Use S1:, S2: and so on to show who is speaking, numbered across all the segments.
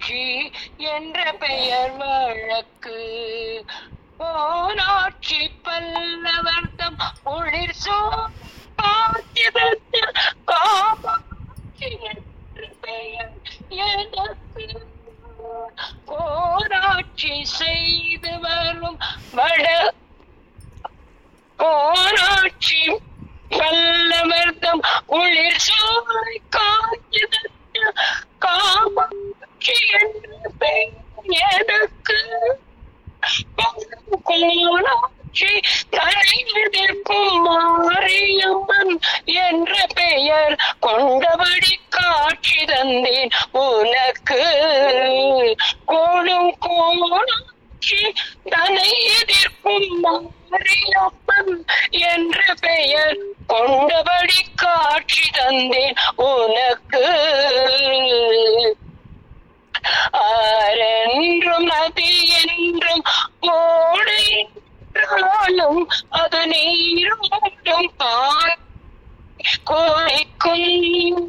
S1: கோனாட்சி என்ற பெயர் வழக்கு கோனாட்சி பல்லவர்த்தம் ஒளிர் சோத்தியத்தில் காமாட்சி என்ற பெயர் எனக்கு கோராட்சி செய்து வரும் வட கோராட்சி பல்லவர்த்தம் ஒளிர் சோலை காய்ச்சதற்கு காமாட்சி என்ற பெயர் எனக்கு கோலாட்சி தலைவிதிர்க்கும் மாரியம்மன் என்ற பெயர் கொண்டபடி காட்சி தந்தேன் உனக்கு கோலும் கோலாட்சி தனை எதிர்க்கும் மாரியம்மன் என்ற பெயர் கொண்டபடி காட்சி தந்தேன் உனக்கு ஆரென்றும் நதி என்றும் ஓடை என்றாலும் அது நீரோடும் பாய் கோய்க்கும்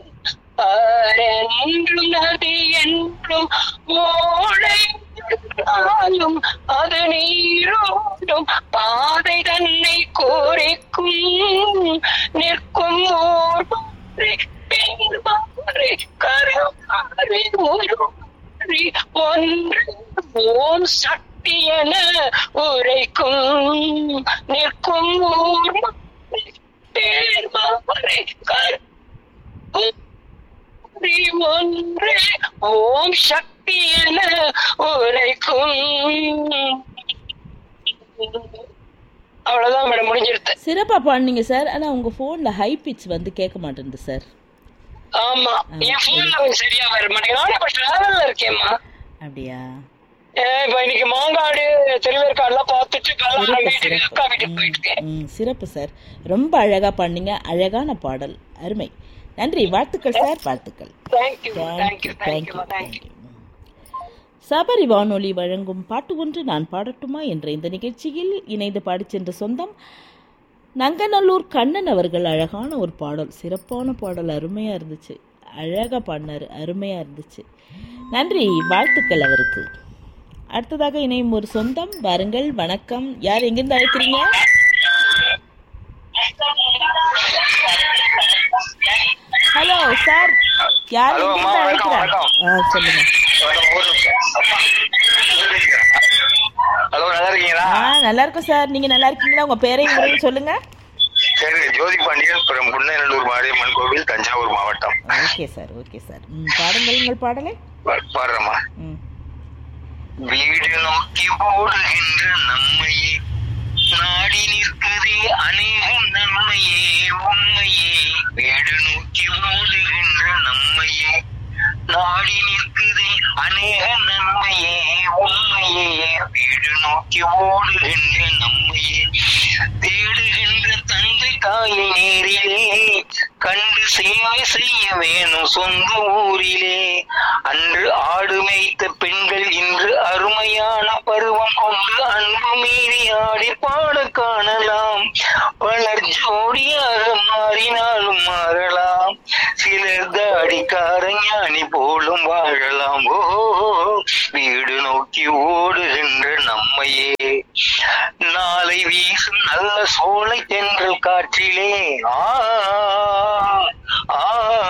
S1: ஆரென்றும் நதி என்றும் ஓடை என்றாலும் அது நீரோடும் பாதை தன்னை கோரிக்கும் நிற்கும் ஓர் மாறி, பின் மாறி, கரமாறி, ஒரு மாறி, ஒன்று ஓம் சக்தி என உரைக்கும் நிற்கும் ஊர் மாறி, பேர் மாறி, கரு மாறி, ஒன்று ஓம் சக்தி என உரைக்கும் அவ்வளவுதான் மேடம் முடிஞ்சிருது
S2: சிறப்பாக பாடினீங்க சார் ஆனால் உங்கள் ஃபோனில் ஹை பிச் வந்து கேட்க மாட்டேங்குது சார்
S1: ஆமா என் போன்ல கொஞ்சம் சரியா வர மாட்டேங்குது நானும் இப்ப டிராவல்ல இருக்கேம்மா
S2: அப்படியா
S1: ஏன் இப்ப இன்னைக்கு மாங்காடு திருவேற்காடுலாம் பார்த்துட்டு இப்ப
S2: சிறப்பு
S1: வீட்டுக்கு அக்கா வீட்டுக்கு போயிட்டு
S2: சிறப்பு
S1: இருக்கேன்
S2: ம், ம், சிறப்பு சார் ரொம்ப அழகாக பாடினீங்க அழகான பாடல் அருமை நன்றி வாழ்த்துக்கள் சார் வாழ்த்துக்கள்
S1: thank you thank you
S2: thank you
S1: thank you
S2: thank you
S1: thank you
S2: thank you Sabari வானொலி வழங்கும் பாட்டு ஒன்று நான் பாடட்டுமா என்ற இந்த நிகழ்ச்சியில் இணைந்து பாடிச் சென்ற சொந்தம் நங்கநல்லூர் கண்ணன் அவர்கள் அழகான ஒரு பாடல் சிறப்பான பாடல் அருமையாக இருந்துச்சு அழகாக பாடினார் அருமையாக இருந்துச்சு நன்றி வாழ்த்துக்கள் அவருக்கு அடுத்ததாக இணையும் ஒரு சொந்தம் வாருங்கள் வணக்கம் யார் எங்கிருந்து அழைக்கிறீங்க ஹலோ சார் யார்
S3: Hello, அம்மா,
S2: எங்கிருந்து
S3: வணக்கம்,
S2: அழைக்கிறா
S3: வணக்கம்.
S2: ஆ சொல்லுங்க
S3: ஹலோ நல்லா இருக்கீங்களா
S2: ஆ நல்லா இருக்கும் சார் நீங்க நல்லா இருக்கீங்களா உங்க பேரையும் முறையும் சொல்லுங்க
S3: சரி ஜோதி பாண்டியன் புறம் புன்னைநல்லூர் மாரியம்மன் கோவில் தஞ்சாவூர் மாவட்டம்
S2: ஓகே சார் ஓகே சார் ம் பாடுங்கள் உங்கள் பாடலை
S3: பா- பாடுறேம்மா
S2: ம்
S3: வீடு நோக்கி ஓடுகின்ற நம்மையே நாடி நிற்குதே அநேகம் நன்மையே உண்மையே வீடு நோக்கி ஓடுகின்ற நம்மையே நாடி நிற்குதே அநேக நன்மையே உண்மையே வீடு நோக்கி ஓடுகின்ற நம்மையே தேடுகின்ற தந்தை தாயை நேரிலே கண்டு சேவை செய்ய வேணும் சொந்த ஊரிலே அன்று ஆடு மேய்த்த பெண்கள் இன்று அருமையான பருவம் கொண்டு அன்பு மீறி ஆடி பாட காணலாம் பலர் ஜோடியாக மாறினாலும் மாறலாம் சிலர் தாடிக்கார ஞானி போலும் வாழலாம் ஓ வீடு நோக்கி ஓடுகின்ற நம்மையே நாளை வீசும் நல்ல சோலை தென்றல் காற்றிலே ஆ ஆ,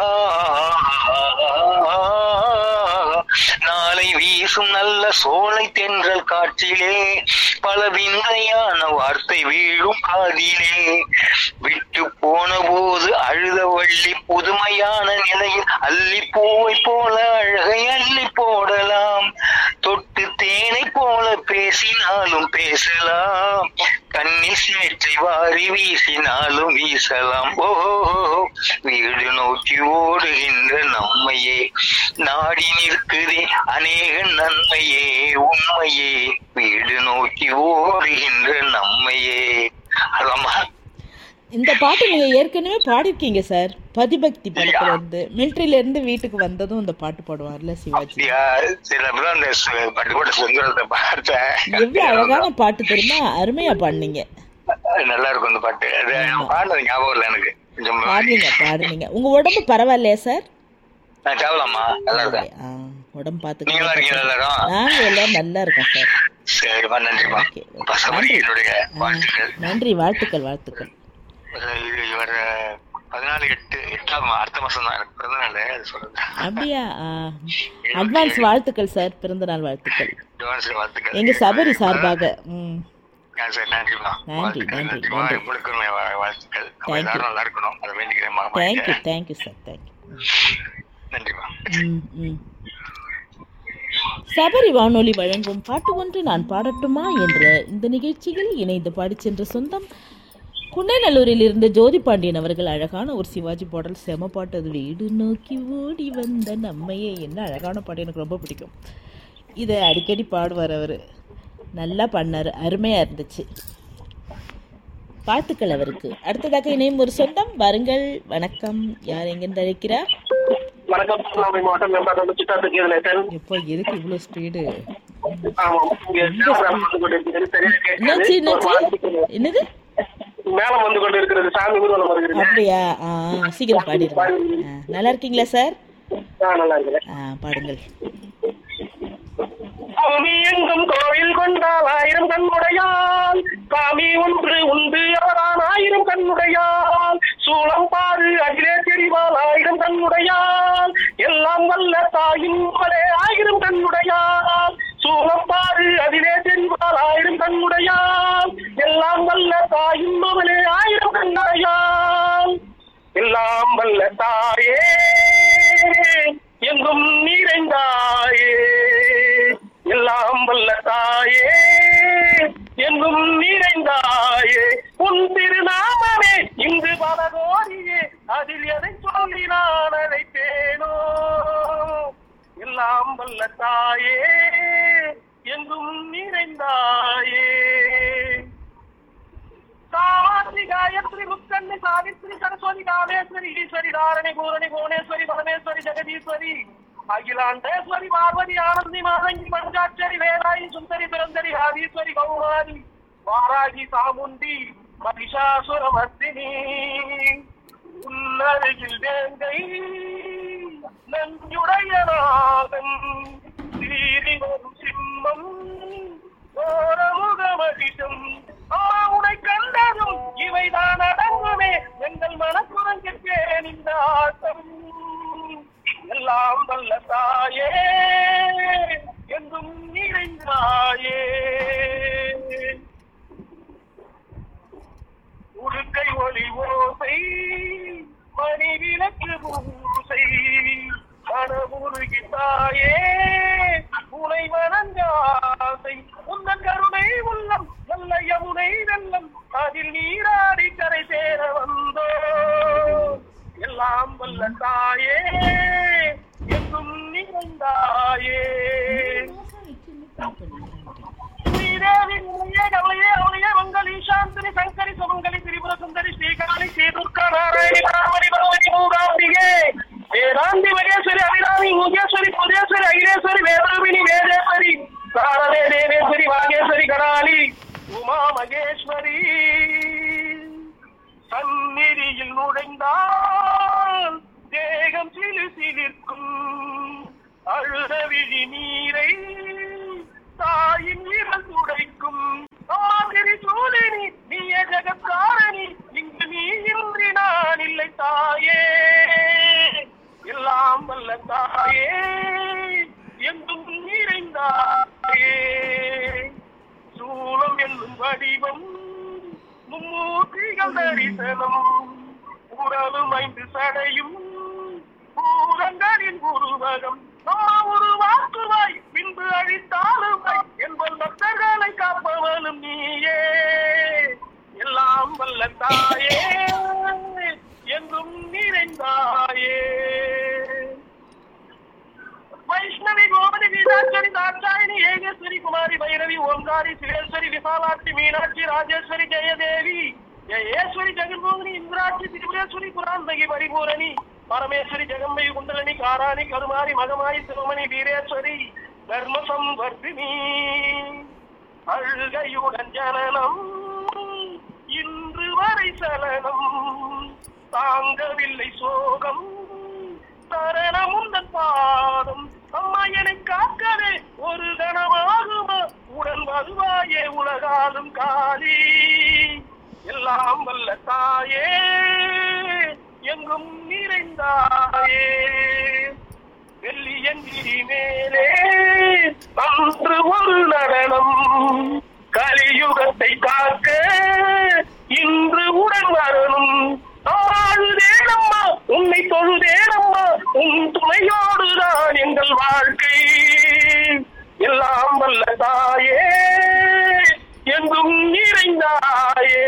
S3: நாளை வீசும் நல்ல சோலை தென்றல் காற்றிலே பல விந்தையான வார்த்தை வீழும் காதிலே விட்டு போன போது அழுத வள்ளி புதுமையான நிலையில் அள்ளி பூவை போல அழகை அள்ளி போடலாம் தொட்டு தேனை போல பேசினாலும் பேசலாம் கண்ணில் சேற்றை வாரி வீசினாலும் வீசலாம் ஓ வீடு நோக்கி ஓடுகின்ற நம்மையே நாடி நிற்குதே அநேக நன்மையே உண்மையே வீடு நோக்கி ஓடுகின்ற நம்மையே அதம்மா
S2: இந்த பாட்டு நீங்க ஏற்கனவே பாடிருக்கீங்க சார் பதிபக்தி படத்துல இருந்து மிலிட்ரியில இருந்து வீட்டுக்கு வந்ததும் இந்த பாட்டு பாடுவார்ல சிவாஜி
S3: அப்படியா சில பேர் அந்த சு- பட்டுக்கோட்டை சுந்தரத்தை பார்த்தேன்
S2: எவ்வளவு அழகான பாட்டு தெரியுமா அருமையா பாடுனீங்க
S3: நல்லா இருக்கும் அந்த பாட்டு அது பாடுறது ஞாபகம் இல்லை எனக்கு கொஞ்சம்
S2: பாடுனீங்க பாடுனீங்க உங்க உடம்பு பரவாயில்லையா சார்
S3: நான் சாவலாமா நல்லா இருக்கேன்
S2: ஆ, உடம்பு
S3: நீங்களா இருக்கீங்களா
S2: பார்த்துக்கோங்க
S3: எல்லாரும்
S2: நாங்கள் எல்லாரும் நல்லா இருக்கோம் சார்
S3: சரிப்பா நன்றிப்பா
S2: ஓகே
S3: பசங்க
S2: நன்றி
S3: என்னுடைய
S2: ஆ,
S3: வாழ்த்துக்கள்
S2: நன்றி வாழ்த்துக்கள் வாழ்த்துக்கள்
S3: இது இவர் பதினாலு எட்டு எட்டாவது மா- அடுத்த மாசம் தான் எனக்கு பிறந்த நாள் அது சொல்றது
S2: அப்படியா அட்வான்ஸ் வாழ்த்துக்கள் சார் பிறந்தநாள் வாழ்த்துக்கள்
S3: அட்வான்ஸ் வாழ்த்துக்கள்
S2: எங்க சபரி சார்பாக ம்
S3: ஆ, சரி நன்றிமா
S2: நன்றி,
S3: வாழ்த்துக்கள்
S2: நன்றி,
S3: நன்றிமா
S2: நன்றி.
S3: உங்களுக்கு உண்மை வா- வாழ்த்துக்கள் நம்ம
S2: Thank you.
S3: எல்லாரும் நல்லா இருக்கணும் அதை வேண்டிக்கிறேன்
S2: தேங்க்யூ
S3: மகமாயிட்ட
S2: தேங்க்யூ சார் தேங்க்யூ
S3: நன்றிமா
S2: ம் ம் சபரி வானொலி வழங்கும் பாட்டு ஒன்று நான் பாடட்டுமா என்ற இந்த நிகழ்ச்சியில் இணைந்து பாடிச் சென்ற சொந்தம் குன்னைநல்லூரில் இருந்து ஜோதி பாண்டியன் அவர்கள் அழகான ஒரு சிவாஜி பாடல் செம பாட்டு அது வீடு நோக்கி ஓடி வந்த நம்மையே என்ன அழகான பாட்டு எனக்கு ரொம்ப பிடிக்கும் இதை அடிக்கடி பாடுவார் அவர் நல்லா பண்ணார் அருமையாக இருந்துச்சு வாழ்த்துக்கள் அவருக்கு அடுத்ததாக இணையும் ஒரு சொந்தம் வருங்கள் வணக்கம் யார் எங்கிருந்து அழைக்கிறார்
S4: வணக்கம் திருவண்ணாமலை மாவட்டம் மேம்பாட்டு சித்தாத்து கீதலேசன்
S2: எப்போ எதுக்கு இவ்வளோ ஸ்பீடு
S4: ஆமாம் இங்க சேவரம் வந்து கொண்டிருக்கிறது சரியா
S2: என்னாச்சு
S4: கேட்காது ஒரு
S2: என்னாச்சு
S4: வாரத்துக்கு
S2: என்னது
S4: மேலம் வந்து கொண்டு இருக்கிறது சாமி ஊர்வலம் வருகிறது
S2: அப்படியா ஆ சீக்கிரம் பாடிடுங்க ஆ, நல்லா இருக்கீங்களா சார்
S4: ஆ நல்லா இருக்கிறேன்
S2: ஆ பாடுங்கள்
S4: சாமி எங்கும் கோவில் கொண்டால் ஆயிரம் கண்ணுடையால் சாமி ஒன்று உண்டு அவரான் ஆயிரம் கண்ணுடையால் சூளம் பாரு அகிலே தெரிவால் ஆயிரம் கண்ணுடையால் எல்லாம் வல்ல தாயின் மகளே ஆயிரம் கண்ணுடையால் சூளம் பாரு அதிலே தெரிவால் ஆயிரம் கண்ணுடையால் எல்லாம் வல்ல தாயின் மகளே ஆயிரம் கண்ணுடையால் எல்லாம் வல்ல தாயே எங்கும் நிறைந்தாயே எல்லாம் வல்ல தாயே எங்கும் நிறைந்தாயே உன் திருநாமமே இங்கு பல கோரியே அதில் எதை சொல்லி நான் அழைப்பேனோ எல்லாம் வல்ல தாயே எங்கும் நிறைந்தாயே காமாட்சி காயத்ரி முக்கண்ணி சாவித்ரி சரஸ்வதி காமேஸ்வரி ஈஸ்வரி தாரணி பூரணி புவனேஸ்வரி பரமேஸ்வரி ஜெகதீஸ்வரி அகிலாண்டேஸ்வரி பார்வதி ஆனந்தி மாதங்கி பஞ்சாட்சரி வேலாயி சுந்தரி சுரந்தரி ஆதீஸ்வரி கௌமாரி வாராகி சாமுண்டி மகிஷாசுரமர்த்தினி உன்னருகில் வேங்கை நஞ்சுடைய நாதன் சீறி வரும் சிம்மம் ஓரமுகமதிஷம் அம்மா உனை கண்டதும் இவைதான் அடங்குமே எங்கள் மனக்குறங்கிட்டேன் இந்த ஆட்டம் எல்லாம் வல்ல தாயே எங்கும் நிறைந்தாயே உடுக்கை ஒளி ஓசை மணி விளக்கு பூசை மனமுருகி தாயே உனை வணங்காசை உந்தன் கருணை உள்ளம் நல்ல யமுனை வெள்ளம் அதில் நீராடி கரை சேர வந்தோ எல்லாம் வல்ல தாயே எங்கும் நிறைந்தாயே ஸ்ரீதேவி நிலையே கவலையே அவளையே மங்களி சாந்தினி சங்கரி சுமங்கலி திரிபுர சுந்தரி ஸ்ரீகாளி ஸ்ரீதுர்கா நாராயணி ராமணி பகவதி மூகாம்பிகே வேதாந்தி மகேஸ்வரி அபிராமி முகேஸ்வரி புதேஸ்வரி ஐரேஸ்வரி வேதரூபிணி வேதேஸ்வரி சாரதே தேவேஸ்வரி வாகேஸ்வரி கடாலி உமா மகேஸ்வரி சந்நிதியில் நுழைந்தால் தேகம் சிலு சிலிர்க்கும் அழுத விழி நீரை தாயின் வீரல் துடைக்கும் அம்மா திரிசூலினி நீய ஜெகத்காரணி இங்கு நீ இன்றி நான் இல்லை தாயே எல்லாம் வல்ல தாயே எங்கும் நிறைந்தாயே சூலம் என்னும் வடிவம் மும்மூர்த்திகள் தரிசனம் உடலும் ஐந்து சடையும் பூரங்களின் உருவகம் அம்மா உருவாக்குவாய் பின்பு அழித்தாலுமாய் என்பல் பக்தர்களை காப்பவனும் நீயே எல்லாம் வல்ல தாயே எங்கும் நிறைந்தாயே வைஷ்ணவி கோமதி வீதாச்சரி தாட்சாயினி ஏகேஸ்வரி குமாரி பைரவி ஓம்காரி சிவேஸ்வரி விசாலாட்சி மீனாட்சி ராஜேஸ்வரி ஜெயதேவி ஜெயேஸ்வரி ஜெகன்மோகினி இந்திராட்சி திரிபுரேஸ்வரி புராந்தகி பரிபூரணி பரமேஸ்வரி ஜெகம்பை குண்டலினி காராணி கருமாரி மகமாயி சிவமணி வீரேஸ்வரி தர்ம சம்வர்த்தினி அழுகையுடன் ஜனனம் இன்று வரை சலனம் தாங்கவில்லை சோகம் சரணமுந்தன் பாதம் அம்மா என்னை காக்கவே ஒரு கணமாகுமா உடன் வருவாயே உலகாலும் காலி எல்லாம் வல்ல தாயே எங்கும் நிறைந்தாயே வெள்ளியன் கிரி மேலே அன்று ஒரு நடனம் கலியுகத்தை காக்க இன்று உடன் வரணும் ஆழுதேனம்மா உன்னை தொழுதேனம்மா உன் துணையோடு தான் எங்கள் வாழ்க்கை எல்லாம் வல்ல தாயே எங்கும் நிறைந்தாயே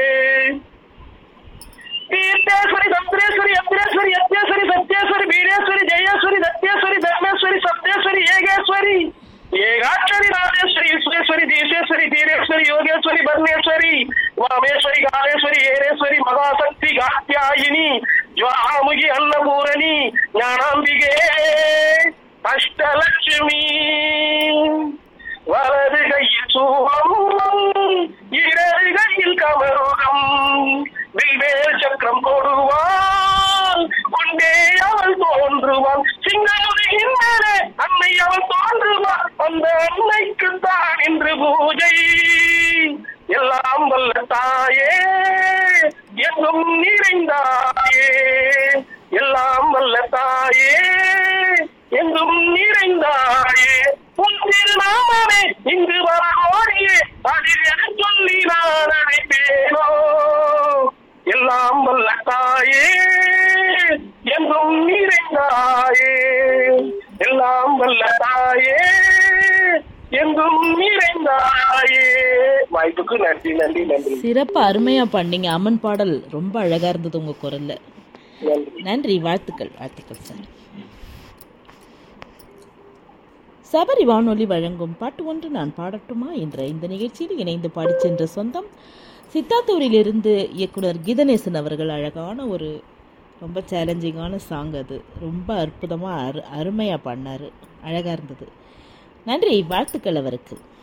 S4: தீர்த்தேஸ்வரி சந்திரேஸ்வரி அத்திரேஸ்வரி அத்தியேஸ்வரி சத்யேஸ்வரி வீரேஸ்வரி ஜெயேஸ்வரி சத்யேஸ்வரி தர்மேஸ்வரி சப்தேஸ்வரி ஏகேஸ்வரி ஏகாட்சரி ராஜேஸ்வரி சுரேஸ்வரி தீசேஸ்வரி தீரேஸ்வரி யோகேஸ்வரி பர்ணேஸ்வரி வாமேஸ்வரி காலேஸ்வரி ஏரேஸ்வரி மகாசக்தி காத்தியாயினி ஜுவாமுகி அன்னபூரணி ஞானாம்பிகே அஷ்டலட்சுமி வலது கையில் சூலம் இடது கையில் கமருகம் வில்வேல் சக்கரம் கொடுவாள் கொண்டே அவள் தோன்றுவாள் சிங்கமுதுகின் மேலே அன்னை அவள் தோன்றுவாள் அந்த அன்னைக்கு தான் இன்று பூஜை எல்லாம் வல்ல தாயே எங்கும் நிறைந்தாயே எல்லாம் வல்ல தாயே எங்கும் நிறைந்தாயே உன் திருநாமமே இங்கு வர ஓடியே அதில் என சொல்லி நான் அழைப்பேனோ எல்லாம் வல்ல தாயே எங்கும் நிறைந்தாயே எல்லாம் வல்ல தாயே எங்கும் நிறைந்தாயே வாய்ப்புக்கு நன்றி நன்றி நன்றி
S2: சிறப்பு அருமையா பண்ணீங்க அம்மன் பாடல் ரொம்ப அழகா இருந்தது உங்க குரல்ல
S4: நன்றி
S2: நன்றி வாழ்த்துக்கள் வாழ்த்துக்கள் சார் சபரி வானொலி வழங்கும் பாட்டு ஒன்று நான் பாடட்டுமா என்ற இந்த நிகழ்ச்சியில் இணைந்து பாடிச் சென்ற சொந்தம் சித்தாத்தூரிலிருந்து இயக்குனர் கீதநேசன் அவர்கள் அழகான ஒரு ரொம்ப சேலஞ்சிங்கான சாங் அது ரொம்ப அற்புதமாக அரு அருமையாக பண்ணார் அழகாக இருந்தது நன்றி வாழ்த்துக்கள் அவருக்கு